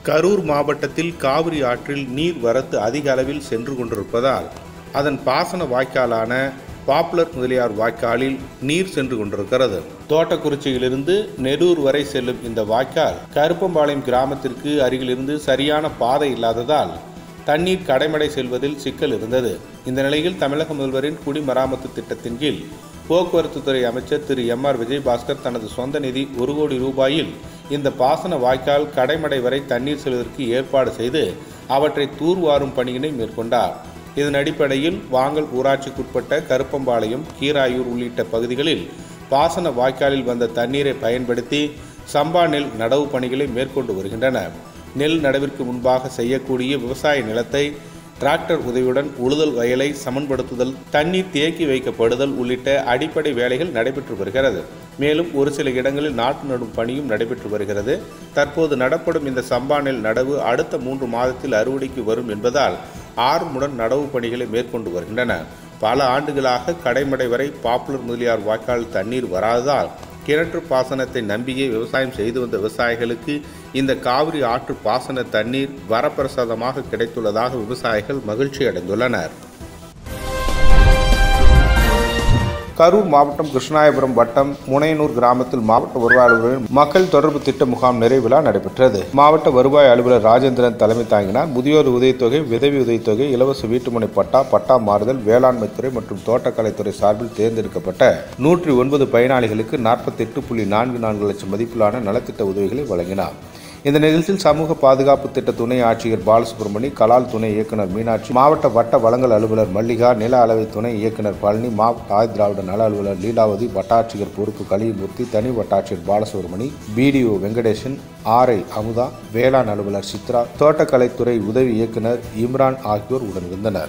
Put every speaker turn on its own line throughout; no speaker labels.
கரூர் மாவட்டத்தில் காவிரி ஆற்றில் நீர் வரத்து அதிக அளவில் சென்று கொண்டிருப்பதால் அதன் பாசன வாய்க்காலான பாப்புலர் முதலியார் வாய்க்காலில் நீர் சென்று கொண்டிருக்கிறது தோட்டக்குறிச்சியிலிருந்து நெரூர் வரை செல்லும் இந்த வாய்க்கால் கருப்பம்பாளையம் கிராமத்திற்கு அருகிலிருந்து சரியான பாதை இல்லாததால் தண்ணீர் கடைமடை செல்வதில் சிக்கல் இருந்தது இந்த நிலையில் தமிழக முதல்வரின் குடிமராமத்து திட்டத்தின் கீழ் போக்குவரத்து துறை அமைச்சர் திரு எம் ஆர் விஜயபாஸ்கர் தனது சொந்த நிதி ஒரு கோடி ரூபாயில் இந்த பாசன வாய்க்கால் கடைமடை வரை தண்ணீர் செல்வதற்கு ஏற்பாடு செய்து அவற்றை தூர்வாரும் பணியினை மேற்கொண்டார் இதன் அடிப்படையில் வாங்கல் ஊராட்சிக்குட்பட்ட கருப்பம்பாளையம் கீராயூர் உள்ளிட்ட பகுதிகளில் பாசன வாய்க்காலில் வந்த தண்ணீரை பயன்படுத்தி சம்பா நெல் நடவு பணிகளை மேற்கொண்டு வருகின்றன நெல் நடவிற்கு முன்பாக செய்யக்கூடிய விவசாய நிலத்தை டிராக்டர் உதவியுடன் உழுதல் வயலை சமன்படுத்துதல் தண்ணீர் தேக்கி வைக்கப்படுதல் உள்ளிட்ட அடிப்படை வேலைகள் நடைபெற்று வருகிறது மேலும் ஒரு சில இடங்களில் நாட்டு நடும் பணியும் நடைபெற்று வருகிறது தற்போது நடப்படும் இந்த சம்பா நெல் நடவு அடுத்த மூன்று மாதத்தில் அறுவடைக்கு வரும் என்பதால் ஆர்வமுடன் நடவு பணிகளை மேற்கொண்டு வருகின்றன பல ஆண்டுகளாக கடைமடை வரை பாப்புலர் முதலியார் வாய்க்கால் தண்ணீர் வராததால் கிணற்று பாசனத்தை நம்பியே விவசாயம் செய்து வந்த விவசாயிகளுக்கு இந்த காவிரி ஆற்று பாசன தண்ணீர் வரப்பிரசாதமாக கிடைத்துள்ளதாக விவசாயிகள் மகிழ்ச்சி அடைந்துள்ளனர் கரூர் மாவட்டம் கிருஷ்ணாயபுரம் வட்டம் முனையனூர் கிராமத்தில் மாவட்ட வருவாய் அலுவலரின் மக்கள் தொடர்பு திட்ட முகாம் நிறைவிழா நடைபெற்றது மாவட்ட வருவாய் அலுவலர் ராஜேந்திரன் தலைமை தாங்கினார் முதியோர் உதவித்தொகை விதவி உதவித்தொகை இலவச வீட்டுமனை பட்டா பட்டா மாறுதல் வேளாண்மைத்துறை மற்றும் தோட்டக்கலைத்துறை சார்பில் தேர்ந்தெடுக்கப்பட்ட நூற்றி ஒன்பது பயனாளிகளுக்கு நாற்பத்தி எட்டு புள்ளி நான்கு நான்கு லட்சம் மதிப்பிலான நலத்திட்ட உதவிகளை வழங்கினார் இந்த நிகழ்ச்சியில் சமூக பாதுகாப்பு திட்ட துணை ஆட்சியர் பாலசுப்ரமணி கலால் துணை இயக்குனர் மீனாட்சி மாவட்ட வட்ட வழங்கல் அலுவலர் மல்லிகா நில அளவை துணை இயக்குனர் பழனி மாவட்ட ஆய் திராவிட நல அலுவலர் லீலாவதி வட்டாட்சியர் பொறுப்பு கலியமூர்த்தி தனி வட்டாட்சியர் பாலசுப்ரமணி பிடிஓ வெங்கடேசன் ஆர்ஐ அமுதா வேளாண் அலுவலர் சித்ரா தோட்டக்கலைத்துறை உதவி இயக்குனர் இம்ரான் ஆகியோர் உடனிருந்தனர்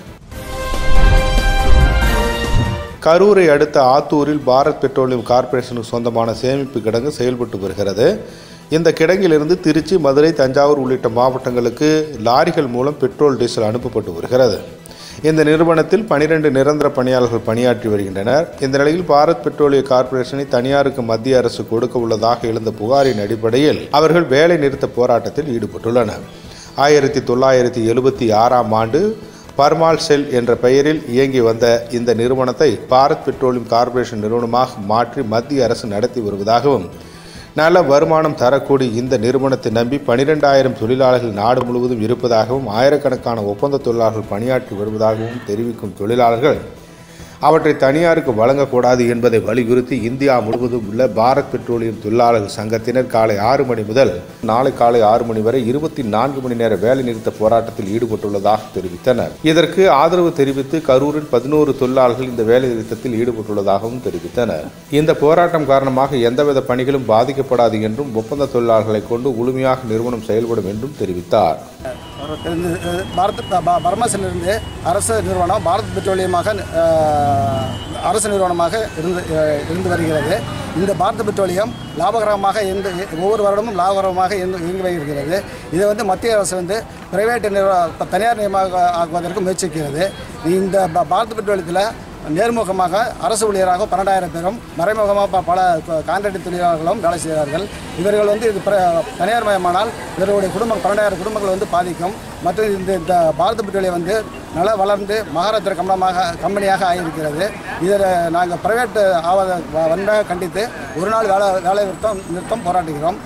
கரூரை அடுத்த ஆத்தூரில் பாரத் பெட்ரோலியம் கார்ப்பரேஷனுக்கு சொந்தமான சேமிப்பு கிடங்கு செயல்பட்டு வருகிறது இந்த கிடங்கிலிருந்து திருச்சி மதுரை தஞ்சாவூர் உள்ளிட்ட மாவட்டங்களுக்கு லாரிகள் மூலம் பெட்ரோல் டீசல் அனுப்பப்பட்டு வருகிறது இந்த நிறுவனத்தில் பனிரெண்டு நிரந்தர பணியாளர்கள் பணியாற்றி வருகின்றனர் இந்த நிலையில் பாரத் பெட்ரோலிய கார்ப்பரேஷனை தனியாருக்கு மத்திய அரசு கொடுக்க உள்ளதாக எழுந்த புகாரின் அடிப்படையில் அவர்கள் வேலை நிறுத்த போராட்டத்தில் ஈடுபட்டுள்ளனர் ஆயிரத்தி தொள்ளாயிரத்தி எழுபத்தி ஆறாம் ஆண்டு பர்மால் செல் என்ற பெயரில் இயங்கி வந்த இந்த நிறுவனத்தை பாரத் பெட்ரோலியம் கார்ப்பரேஷன் நிறுவனமாக மாற்றி மத்திய அரசு நடத்தி வருவதாகவும் நல்ல வருமானம் தரக்கூடிய இந்த நிறுவனத்தை நம்பி பனிரெண்டாயிரம் தொழிலாளர்கள் நாடு முழுவதும் இருப்பதாகவும் ஆயிரக்கணக்கான ஒப்பந்த தொழிலாளர்கள் பணியாற்றி வருவதாகவும் தெரிவிக்கும் தொழிலாளர்கள் அவற்றை தனியாருக்கு வழங்கக்கூடாது என்பதை வலியுறுத்தி இந்தியா முழுவதும் உள்ள பாரத் பெட்ரோலியம் தொழிலாளர்கள் சங்கத்தினர் காலை ஆறு மணி முதல் நாளை காலை ஆறு மணி வரை இருபத்தி நான்கு மணி நேர வேலை நிறுத்த போராட்டத்தில் ஈடுபட்டுள்ளதாக தெரிவித்தனர் இதற்கு ஆதரவு தெரிவித்து கரூரில் பதினோரு தொழிலாளர்கள் இந்த வேலை நிறுத்தத்தில் ஈடுபட்டுள்ளதாகவும் தெரிவித்தனர் இந்த போராட்டம் காரணமாக எந்தவித பணிகளும் பாதிக்கப்படாது என்றும் ஒப்பந்த தொழிலாளர்களை கொண்டு முழுமையாக நிறுவனம் செயல்படும் என்றும் தெரிவித்தார்
இந்த பாரத் ப- பர்மாசிலிருந்து அரசு நிறுவனம் பாரத் பெட்ரோலியமாக அஹ், அரசு நிறுவனமாக இருந்து அஹ், இருந்து வருகிறது இந்த பாரத் பெட்ரோலியம் லாபகரமாக இருந்து ஒவ்வொரு வருடமும் லாபகரமாக இயங்கு இயங்கி வருகிறது இதை வந்து மத்திய அரசு வந்து பிரைவேட் நிறுவ தனியார் நியமாக ஆக்குவதற்கு முயற்சிக்கிறது இந்த ப- பாரத் பெட்ரோலியத்தில் நேர்முகமாக அரசு ஊழியராக பன்னெண்டாயிரம் பேரும் மறைமுகமாக ப- பல கான்ட்ராக்ட் தொழிலாளர்களும் வேலை செய்கிறார்கள் இவர்கள் வந்து இது பிர- தனியார் மயமானால் இவர்களுடைய குடும்பம் பன்னெண்டாயிரம் குடும்பங்கள் வந்து பாதிக்கும் மற்றும் இந்த இந்த பாரத் பெட்ரோலியம் வந்து நல்லா வளர்ந்து மகாராஷ்டிர கம்பனமாக கம்பெனியாக ஆகியிருக்கிறது இதில் நாங்கள் பிரைவேட் ஆவத வ- வன்மையாக கண்டித்து ஒரு நாள் வேலை வேலை நிறுத்தம் நிறுத்தம் போராட்டுகிறோம்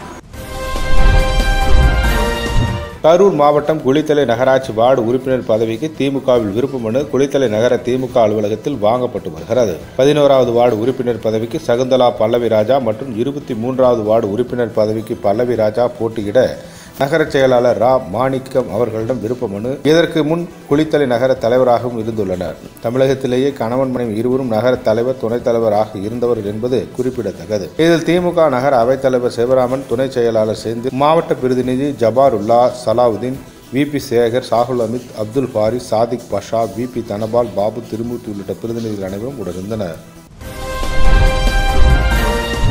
கரூர் மாவட்டம் குளித்தலை நகராட்சி வார்டு உறுப்பினர் பதவிக்கு திமுகவில் விருப்ப மனு குளித்தலை நகர திமுக அலுவலகத்தில் வாங்கப்பட்டு வருகிறது பதினோராவது வார்டு உறுப்பினர் பதவிக்கு சகுந்தலா பல்லவி ராஜா மற்றும் இருபத்தி மூன்றாவது வார்டு உறுப்பினர் பதவிக்கு பல்லவி ராஜா போட்டியிட நகர செயலாளர் ரா மாணிக்கம் அவர்களிடம் விருப்ப மனு இதற்கு முன் குளித்தலை நகர தலைவராகவும் இருந்துள்ளனர் தமிழகத்திலேயே கணவன் மனைவி இருவரும் நகர தலைவர் துணைத் தலைவராக இருந்தவர் என்பது குறிப்பிடத்தக்கது இதில் திமுக நகர அவைத்தலைவர் சிவராமன் துணை செயலாளர் சேர்ந்து மாவட்ட பிரதிநிதி ஜபாருல்லா சலாவுதீன் விபி சேகர் சாகுல் அமித் அப்துல் பாரி சாதிக் பஷா விபி தனபால் பாபு திருமூர்த்தி உள்ளிட்ட பிரதிநிதிகள் அனைவரும் உடனிருந்தனர்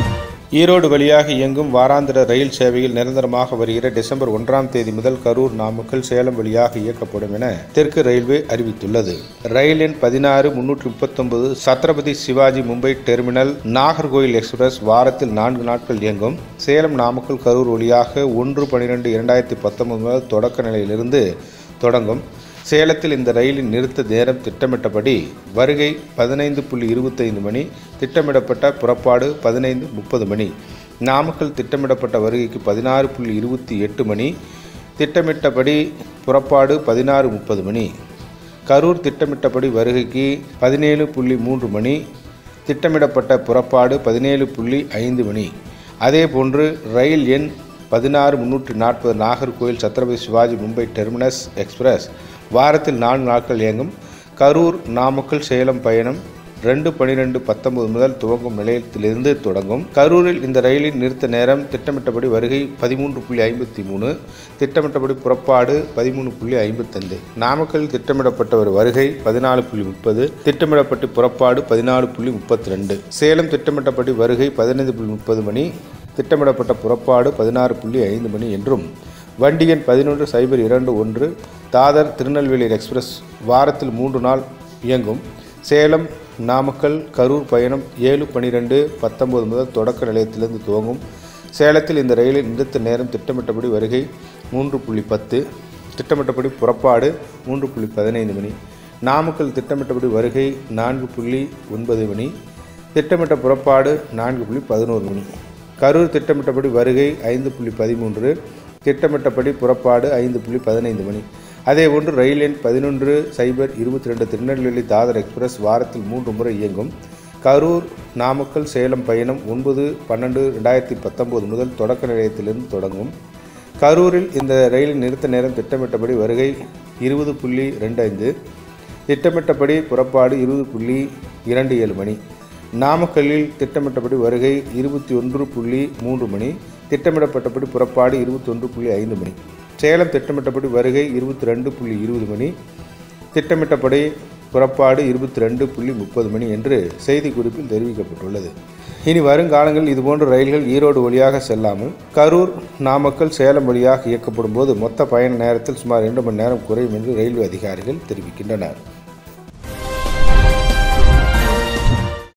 ஈரோடு வழியாக இயங்கும் வாராந்திர ரயில் சேவையில் நிரந்தரமாக வருகிற டிசம்பர் ஒன்றாம் தேதி முதல் கரூர் நாமக்கல் சேலம் வழியாக இயக்கப்படும் என தெற்கு ரயில்வே அறிவித்துள்ளது ரயில் எண் பதினாறு முன்னூற்றி முப்பத்தொன்பது சத்ரபதி சிவாஜி மும்பை டெர்மினல் நாகர்கோயில் எக்ஸ்பிரஸ் வாரத்தில் நான்கு நாட்கள் இயங்கும் சேலம் நாமக்கல் கரூர் வழியாக ஒன்று பனிரெண்டு இரண்டாயிரத்தி பத்தொன்பது முதல் தொடக்க நிலையிலிருந்து தொடங்கும் சேலத்தில் இந்த ரயிலின் நிறுத்த நேரம் திட்டமிட்டபடி வருகை பதினைந்து புள்ளி இருபத்தைந்து மணி திட்டமிடப்பட்ட புறப்பாடு பதினைந்து முப்பது மணி நாமக்கல் திட்டமிடப்பட்ட வருகைக்கு பதினாறு புள்ளி இருபத்தி எட்டு மணி திட்டமிட்டபடி புறப்பாடு பதினாறு முப்பது மணி கரூர் திட்டமிட்டபடி வருகைக்கு பதினேழு புள்ளி மூன்று மணி திட்டமிடப்பட்ட புறப்பாடு பதினேழு புள்ளி ஐந்து மணி அதேபோன்று ரயில் எண் பதினாறு முன்னூற்றி நாற்பது நாகர்கோயில் சத்ரபதி சிவாஜி மும்பை டெர்மினஸ் எக்ஸ்பிரஸ் வாரத்தில் நான்கு நாட்கள் இயங்கும் கரூர் நாமக்கல் சேலம் பயணம் ரெண்டு பனிரெண்டு பத்தொன்பது முதல் துவங்கும் நிலையத்திலிருந்து தொடங்கும் கரூரில் இந்த ரயிலின் நிறுத்த நேரம் திட்டமிட்டபடி வருகை பதிமூன்று புள்ளி ஐம்பத்தி மூணு திட்டமிட்டபடி புறப்பாடு பதிமூணு புள்ளி ஐம்பத்தைந்து நாமக்கல் திட்டமிடப்பட்ட ஒரு வருகை பதினாலு புள்ளி முப்பது திட்டமிடப்பட்டு புறப்பாடு பதினாலு புள்ளி முப்பத்தி ரெண்டு சேலம் திட்டமிட்டபடி வருகை பதினைந்து புள்ளி முப்பது மணி திட்டமிடப்பட்ட புறப்பாடு பதினாறு புள்ளி ஐந்து மணி என்றும் வண்டி எண் பதினொன்று சைபர் இரண்டு ஒன்று தாதர் திருநெல்வேலி எக்ஸ்பிரஸ் வாரத்தில் மூன்று நாள் இயங்கும் சேலம் நாமக்கல் கரூர் பயணம் ஏழு பனிரெண்டு பத்தொன்பது முதல் தொடக்க நிலையத்திலிருந்து துவங்கும் சேலத்தில் இந்த ரயிலின் நிறுத்த நேரம் திட்டமிட்டபடி வருகை மூன்று புள்ளி பத்து திட்டமிட்டபடி புறப்பாடு மூன்று புள்ளி பதினைந்து மணி நாமக்கல் திட்டமிட்டபடி வருகை நான்கு புள்ளி ஒன்பது மணி திட்டமிட்ட புறப்பாடு நான்கு புள்ளி பதினோரு மணி கரூர் திட்டமிட்டபடி வருகை ஐந்து புள்ளி பதிமூன்று திட்டமிட்டபடி புறப்பாடு ஐந்து புள்ளி பதினைந்து மணி அதேபோன்று ரயில் எண் பதினொன்று சைபர் இருபத்தி ரெண்டு திருநெல்வேலி தாதர் எக்ஸ்பிரஸ் வாரத்தில் மூன்று முறை இயங்கும் கரூர் நாமக்கல் சேலம் பயணம் ஒன்பது பன்னெண்டு ரெண்டாயிரத்தி பத்தொம்போது முதல் தொடக்க நிலையத்திலிருந்து தொடங்கும் கரூரில் இந்த ரயிலின் நிறுத்த நேரம் திட்டமிட்டபடி வருகை இருபது புள்ளி ரெண்டு ஐந்து திட்டமிட்டபடி புறப்பாடு இருபது புள்ளி இரண்டு ஏழு மணி நாமக்கல்லில் திட்டமிட்டபடி வருகை இருபத்தி ஒன்று புள்ளி மூன்று மணி திட்டமிடப்பட்டபடி புறப்பாடு இருபத்தி ஒன்று புள்ளி ஐந்து மணி சேலம் திட்டமிட்டபடி வருகை இருபத்தி ரெண்டு புள்ளி இருபது மணி திட்டமிட்டபடி புறப்பாடு இருபத்தி ரெண்டு புள்ளி முப்பது மணி என்று செய்திக்குறிப்பில் தெரிவிக்கப்பட்டுள்ளது இனி வருங்காலங்களில் இதுபோன்ற ரயில்கள் ஈரோடு வழியாக செல்லாமல் கரூர் நாமக்கல் சேலம் வழியாக இயக்கப்படும் போது மொத்த பயண நேரத்தில் சுமார் இரண்டு மணி நேரம் குறையும் என்று ரயில்வே அதிகாரிகள் தெரிவிக்கின்றனர்